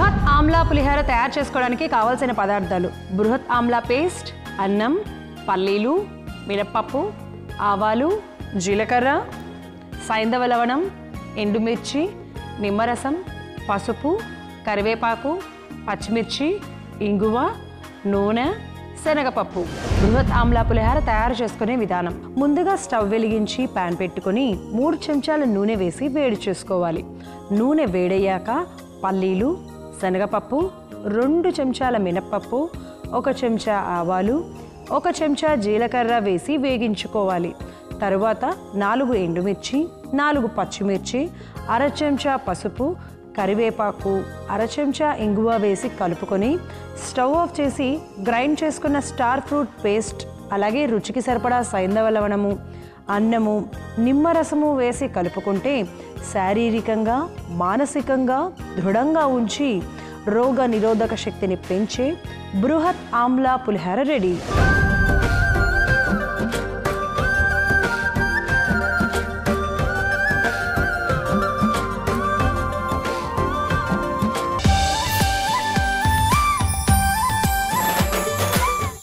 బృహత్ ఆమ్లా పులిహోర తయారు చేసుకోవడానికి కావాల్సిన పదార్థాలు బృహత్ ఆమ్లా పేస్ట్ అన్నం పల్లీలు మినప్పప్పు ఆవాలు జీలకర్ర సైంధవ లవణం ఎండుమిర్చి నిమ్మరసం పసుపు కరివేపాకు పచ్చిమిర్చి ఇంగువ నూనె శనగపప్పు బృహత్ ఆమ్లా పులిహార తయారు చేసుకునే విధానం ముందుగా స్టవ్ వెలిగించి పాన్ పెట్టుకొని మూడు చెంచాల నూనె వేసి వేడి చేసుకోవాలి నూనె వేడయ్యాక పల్లీలు శనగపప్పు రెండు చెంచాల మినప్పప్పు ఒక చెంచా ఆవాలు ఒక చెంచా జీలకర్ర వేసి వేగించుకోవాలి తరువాత నాలుగు ఎండుమిర్చి నాలుగు పచ్చిమిర్చి అర చెంచా పసుపు కరివేపాకు అర చెంచా ఇంగువ వేసి కలుపుకొని స్టవ్ ఆఫ్ చేసి గ్రైండ్ చేసుకున్న స్టార్ ఫ్రూట్ పేస్ట్ అలాగే రుచికి సరిపడా సైంధవ లవణము అన్నము నిమ్మరసము వేసి కలుపుకుంటే శారీరకంగా మానసికంగా దృఢంగా ఉంచి రోగ నిరోధక శక్తిని పెంచే బృహత్ ఆమ్లా పులిహార రెడీ